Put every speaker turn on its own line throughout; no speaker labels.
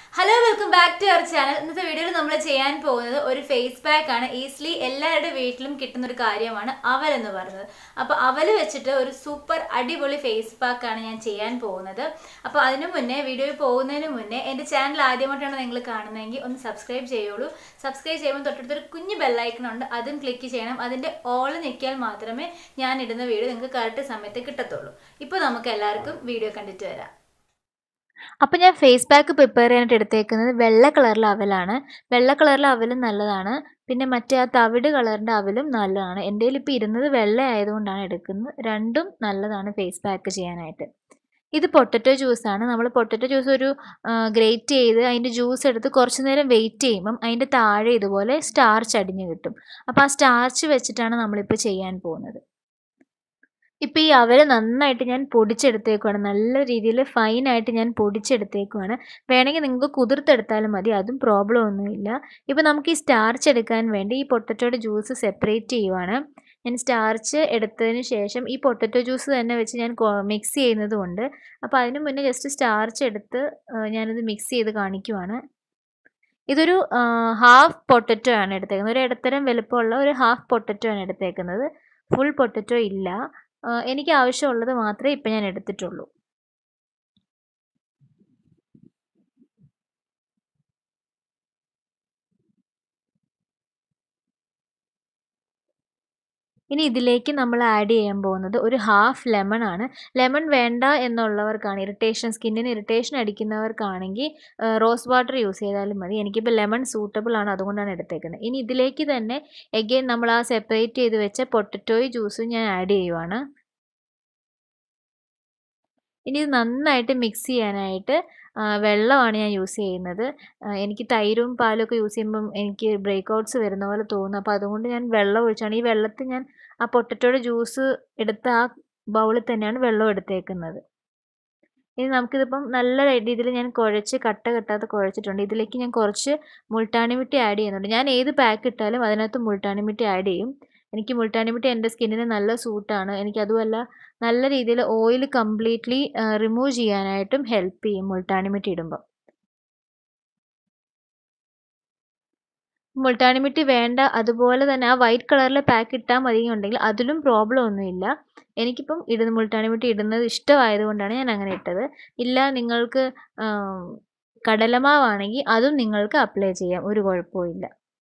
hello welcome back to our channel ഇന്നത്തെ വീഡിയോയിൽ നമ്മൾ ചെയ്യാൻ പോകുന്നത് ഒരു ഫേസ് പാക്ക് ആണ് ഈസിലി എല്ലാവരുടെ വീട്ടിലും കിട്ടുന്ന ഒരു കാര്യമാണ് അവൽ എന്ന് പറയുന്നത് അപ്പോൾ അവൽ വെച്ചിട്ട് ഒരു സൂപ്പർ അടിപൊളി ഫേസ് പാക്ക് ആണ് ഞാൻ ചെയ്യാൻ പോകുന്നത് അപ്പോൾ അതിനു മുന്നേ വീഡിയോയിൽ പോകുന്നതിന് മുന്നേ എൻ്റെ ചാനൽ ആദ്യമായിട്ടാണ് നിങ്ങൾ കാണുന്നതെങ്കിൽ ഒന്ന് സബ്സ്ക്രൈബ് ചെയ്യുള്ളൂ സബ്സ്ക്രൈബ് ചെയ്യുമ്പോൾ തൊട്ടടുത്തൊരു കുഞ്ഞു ബെല്ലൈക്കൺ ഉണ്ട് അതും ക്ലിക്ക് ചെയ്യണം അതിൻ്റെ ഓൾ ഞെക്കിയാൽ മാത്രമേ ഞാൻ ഇടുന്ന വീഡിയോ നിങ്ങൾക്ക് കറക്റ്റ് സമയത്ത് കിട്ടത്തുള്ളൂ ഇപ്പോൾ നമുക്ക് എല്ലാവർക്കും വീഡിയോ കണ്ടിട്ട് വരാം
അപ്പോൾ ഞാൻ ഫേസ് പാക്ക് പ്രിപ്പയർ ചെയ്യാനായിട്ട് എടുത്തേക്കുന്നത് വെള്ള കളറിലെ അവലാണ് വെള്ള കളറിലെ അവലും നല്ലതാണ് പിന്നെ മറ്റേ ആ തവിട് കളറിൻ്റെ അവലും നല്ലതാണ് എൻ്റെ കയ്യിൽ ഇപ്പോൾ ഇരുന്നത് വെള്ള ആയതുകൊണ്ടാണ് എടുക്കുന്നത് രണ്ടും നല്ലതാണ് ഫേസ് പാക്ക് ചെയ്യാനായിട്ട് ഇത് പൊട്ടറ്റോ ജ്യൂസാണ് നമ്മൾ പൊട്ടറ്റോ ജ്യൂസ് ഒരു ഗ്രേറ്റ് ചെയ്ത് അതിൻ്റെ ജ്യൂസ് എടുത്ത് കുറച്ച് നേരം വെയിറ്റ് ചെയ്യുമ്പം അതിൻ്റെ താഴെ ഇതുപോലെ സ്റ്റാർച്ച് അടിഞ്ഞ് കിട്ടും അപ്പോൾ ആ സ്റ്റാർച്ച് വെച്ചിട്ടാണ് നമ്മളിപ്പോൾ ചെയ്യാൻ പോകുന്നത് ഇപ്പോൾ ഈ അവൽ നന്നായിട്ട് ഞാൻ പൊടിച്ചെടുത്തേക്കുവാണ് നല്ല രീതിയിൽ ഫൈനായിട്ട് ഞാൻ പൊടിച്ചെടുത്തേക്കുവാണ് വേണമെങ്കിൽ നിങ്ങൾക്ക് കുതിർത്തെടുത്താലും മതി അതും പ്രോബ്ലം ഒന്നുമില്ല ഇപ്പോൾ നമുക്ക് ഈ സ്റ്റാർച്ച് എടുക്കാൻ വേണ്ടി ഈ പൊട്ടറ്റോയുടെ ജ്യൂസ് സെപ്പറേറ്റ് ചെയ്യുവാണ് ഞാൻ സ്റ്റാർച്ച് എടുത്തതിന് ശേഷം ഈ പൊട്ടറ്റോ ജ്യൂസ് തന്നെ വെച്ച് ഞാൻ മിക്സ് ചെയ്യുന്നത് കൊണ്ട് അപ്പോൾ അതിന് മുന്നേ ജസ്റ്റ് സ്റ്റാർച്ച് എടുത്ത് ഞാനിത് മിക്സ് ചെയ്ത് കാണിക്കുവാണ് ഇതൊരു ഹാഫ് പൊട്ടറ്റോ ആണ് എടുത്തേക്കുന്നത് ഒരു ഇടത്തരം വലുപ്പമുള്ള ഒരു ഹാഫ് പൊട്ടറ്റോ ആണ് എടുത്തേക്കുന്നത് ഫുൾ പൊട്ടറ്റോ ഇല്ല എനിക്ക് ആവശ്യമുള്ളത് മാത്രമേ ഇപ്പം ഞാൻ എടുത്തിട്ടുള്ളൂ ഇനി ഇതിലേക്ക് നമ്മൾ ആഡ് ചെയ്യാൻ പോകുന്നത് ഒരു ഹാഫ് ലെമൺ ആണ് ലെമൺ വേണ്ട എന്നുള്ളവർക്കാണ് ഇറിറ്റേഷൻ സ്കിന്നിന് ഇറിറ്റേഷൻ അടിക്കുന്നവർക്കാണെങ്കിൽ റോസ് വാട്ടർ യൂസ് ചെയ്താലും മതി എനിക്കിപ്പോൾ ലെമൺ സൂട്ടബിൾ ആണ് അതുകൊണ്ടാണ് എടുത്തേക്കുന്നത് ഇനി ഇതിലേക്ക് തന്നെ എഗെയിൻ നമ്മൾ ആ സെപ്പറേറ്റ് ചെയ്ത് വെച്ച പൊട്ടറ്റോയ് ജ്യൂസും ഞാൻ ആഡ് ചെയ്യുവാണ് ഇനി ഇത് നന്നായിട്ട് മിക്സ് ചെയ്യാനായിട്ട് വെള്ളമാണ് ഞാൻ യൂസ് ചെയ്യുന്നത് എനിക്ക് തൈരും പാലും ഒക്കെ യൂസ് ചെയ്യുമ്പം എനിക്ക് ബ്രേക്ക് ഔട്ട്സ് വരുന്ന പോലെ തോന്നുന്നു അപ്പോൾ അതുകൊണ്ട് ഞാൻ വെള്ളം ഒഴിച്ചാണ് ഈ വെള്ളത്തിൽ ഞാൻ ആ പൊട്ടറ്റോയുടെ ജ്യൂസ് എടുത്ത ആ ബൗളിൽ തന്നെയാണ് വെള്ളം എടുത്തേക്കുന്നത് ഇനി നമുക്കിതിപ്പം നല്ല രീതിയിൽ ഞാൻ കുഴച്ച് കട്ട കെട്ടാതെ കുഴച്ചിട്ടുണ്ട് ഇതിലേക്ക് ഞാൻ കുറച്ച് മുൾട്ടാണി മിട്ടി ആഡ് ചെയ്യുന്നുണ്ട് ഞാൻ ഏത് പാക്ക് ഇട്ടാലും അതിനകത്ത് മുൾട്ടാണി മിട്ടി ആഡ് ചെയ്യും എനിക്ക് മുൾട്ടാണി മിട്ടി എൻ്റെ സ്കിന്നിന് നല്ല സൂട്ടാണ് എനിക്ക് അതുമല്ല നല്ല രീതിയിൽ ഓയിൽ കംപ്ലീറ്റ്ലി റിമൂവ് ചെയ്യാനായിട്ടും ഹെൽപ്പ് ചെയ്യും മുൾട്ടാണി മിട്ടി ഇടുമ്പോൾ മുൾട്ടാണി മിട്ടി വേണ്ട അതുപോലെ തന്നെ ആ വൈറ്റ് കളറിലെ പാക്ക് ഇട്ടാൽ മതി ഉണ്ടെങ്കിൽ അതിലും പ്രോബ്ലം ഒന്നുമില്ല എനിക്കിപ്പം ഇടുന്ന മുൾട്ടാണി മിട്ടി ഇടുന്നത് ഇഷ്ടമായതുകൊണ്ടാണ് ഞാൻ അങ്ങനെ ഇട്ടത് ഇല്ല നിങ്ങൾക്ക് കടലമാവാണെങ്കിൽ അതും നിങ്ങൾക്ക് അപ്ലൈ ചെയ്യാം ഒരു കുഴപ്പമില്ല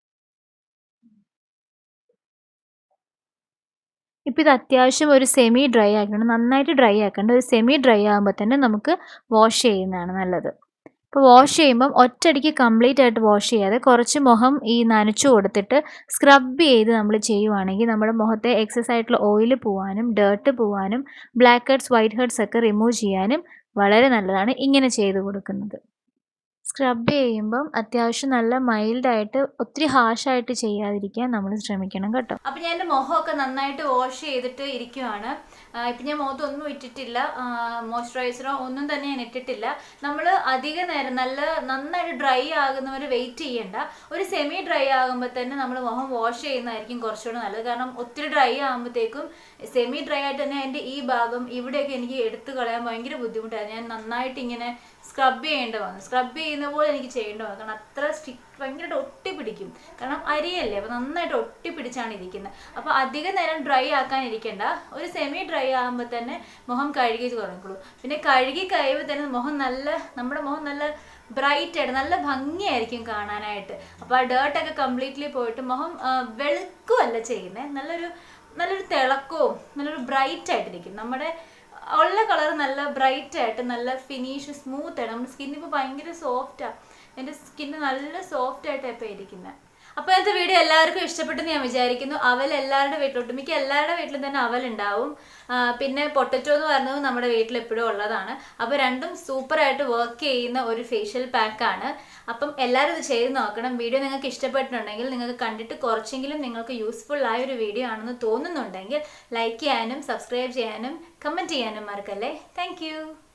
ഇപ്പോൾ ഇത് അത്യാവശ്യം ഒരു സെമി ഡ്രൈ ആക്കണം നന്നായിട്ട് ഡ്രൈ ആക്കേണ്ട ഒരു സെമി ഡ്രൈ ആകുമ്പോൾ തന്നെ നമുക്ക് വാഷ് ചെയ്യുന്നതാണ് നല്ലത് ഇപ്പോൾ വാഷ് ചെയ്യുമ്പം ഒറ്റയടിക്ക് കംപ്ലീറ്റ് ആയിട്ട് വാഷ് ചെയ്യാതെ കുറച്ച് മുഖം ഈ നനച്ചു കൊടുത്തിട്ട് സ്ക്രബ് ചെയ്ത് നമ്മൾ ചെയ്യുവാണെങ്കിൽ നമ്മുടെ മുഖത്തെ എക്സസ് ആയിട്ടുള്ള ഓയിൽ പോവാനും ഡേർട്ട് പോവാനും ബ്ലാക്ക് ഹെഡ്സ് വൈറ്റ് ഹെഡ്സ് ഒക്കെ റിമൂവ് ചെയ്യാനും വളരെ നല്ലതാണ് ഇങ്ങനെ ചെയ്ത് കൊടുക്കുന്നത് സ്ക്രബ് ചെയ്യുമ്പം അത്യാവശ്യം നല്ല മൈൽഡായിട്ട് ഒത്തിരി ഹാഷായിട്ട് ചെയ്യാതിരിക്കാൻ നമ്മൾ ശ്രമിക്കണം കേട്ടോ
അപ്പം ഞാൻ എൻ്റെ മുഖമൊക്കെ നന്നായിട്ട് വാഷ് ചെയ്തിട്ട് ഇരിക്കുവാണ് ഇപ്പം ഞാൻ മുഖത്തൊന്നും ഇട്ടിട്ടില്ല മോയ്സ്ചറൈസറോ ഒന്നും തന്നെ ഞാൻ ഇട്ടിട്ടില്ല നമ്മൾ അധിക നേരം നല്ല നന്നായിട്ട് ഡ്രൈ ആകുന്നവർ വെയിറ്റ് ചെയ്യണ്ട ഒരു സെമി ഡ്രൈ ആകുമ്പോൾ തന്നെ നമ്മൾ മുഖം വാഷ് ചെയ്യുന്നതായിരിക്കും കുറച്ചുകൂടെ നല്ലത് കാരണം ഒത്തിരി ഡ്രൈ ആകുമ്പോഴത്തേക്കും സെമി ഡ്രൈ ആയിട്ട് തന്നെ എൻ്റെ ഈ ഭാഗം ഇവിടെയൊക്കെ എനിക്ക് എടുത്തു കളയാൻ ഭയങ്കര ബുദ്ധിമുട്ടായിരുന്നു ഞാൻ നന്നായിട്ട് ഇങ്ങനെ സ്ക്രബ് ചെയ്യേണ്ട വന്നു സ്ക്രബ് ചെയ്യുന്ന പോലെ എനിക്ക് ചെയ്യേണ്ട വന്നു കാരണം അത്ര സ്റ്റിക്ക് ഭയങ്കരമായിട്ട് ഒട്ടി പിടിക്കും കാരണം അരിയല്ലേ അപ്പോൾ നന്നായിട്ട് ഒട്ടി പിടിച്ചാണ് ഇരിക്കുന്നത് അപ്പോൾ അധിക നേരം ഡ്രൈ ആക്കാൻ ഇരിക്കേണ്ട ഒരു സെമി ഡ്രൈ ആകുമ്പോൾ തന്നെ മുഖം കഴുകി തുടങ്ങിക്കോളൂ പിന്നെ കഴുകി കഴിയുമ്പോൾ തന്നെ മുഖം നല്ല നമ്മുടെ മുഖം നല്ല ബ്രൈറ്റ് ആയിട്ട് നല്ല ഭംഗിയായിരിക്കും കാണാനായിട്ട് അപ്പോൾ ആ ഡേർട്ടൊക്കെ കംപ്ലീറ്റ്ലി പോയിട്ട് മുഖം വെളുക്കുമല്ല ചെയ്യുന്നത് നല്ലൊരു നല്ലൊരു തിളക്കവും നല്ലൊരു ബ്രൈറ്റ് ആയിട്ടിരിക്കും നമ്മുടെ ഉള്ള കളർ നല്ല ബ്രൈറ്റ് ആയിട്ട് നല്ല ഫിനിഷ് സ്മൂത്ത് ആയിട്ട് നമ്മുടെ സ്കിൻ ഇപ്പോൾ ഭയങ്കര സോഫ്റ്റാണ് എൻ്റെ സ്കിന്ന് നല്ല സോഫ്റ്റ് ആയിട്ടാണ് ഇപ്പോൾ ഇരിക്കുന്നത് അപ്പോൾ ഇന്നത്തെ വീഡിയോ എല്ലാവർക്കും ഇഷ്ടപ്പെട്ടെന്ന് ഞാൻ വിചാരിക്കുന്നു അവൽ എല്ലാവരുടെ വീട്ടിലോട്ട് മിക്ക എല്ലാവരുടെ വീട്ടിലും തന്നെ അവൽ ഉണ്ടാവും പിന്നെ പൊട്ടറ്റോ എന്ന് പറയുന്നത് നമ്മുടെ വീട്ടിൽ എപ്പോഴും ഉള്ളതാണ് അപ്പോൾ രണ്ടും സൂപ്പറായിട്ട് വർക്ക് ചെയ്യുന്ന ഒരു ഫേഷ്യൽ പാക്കാണ് അപ്പം എല്ലാവരും ഇത് ചെയ്ത് നോക്കണം വീഡിയോ നിങ്ങൾക്ക് ഇഷ്ടപ്പെട്ടിട്ടുണ്ടെങ്കിൽ നിങ്ങൾക്ക് കണ്ടിട്ട് കുറച്ചെങ്കിലും നിങ്ങൾക്ക് യൂസ്ഫുൾ ആയ ഒരു വീഡിയോ ആണെന്ന് തോന്നുന്നുണ്ടെങ്കിൽ ലൈക്ക് ചെയ്യാനും സബ്സ്ക്രൈബ് ചെയ്യാനും കമൻറ്റ് ചെയ്യാനും മറക്കല്ലേ താങ്ക്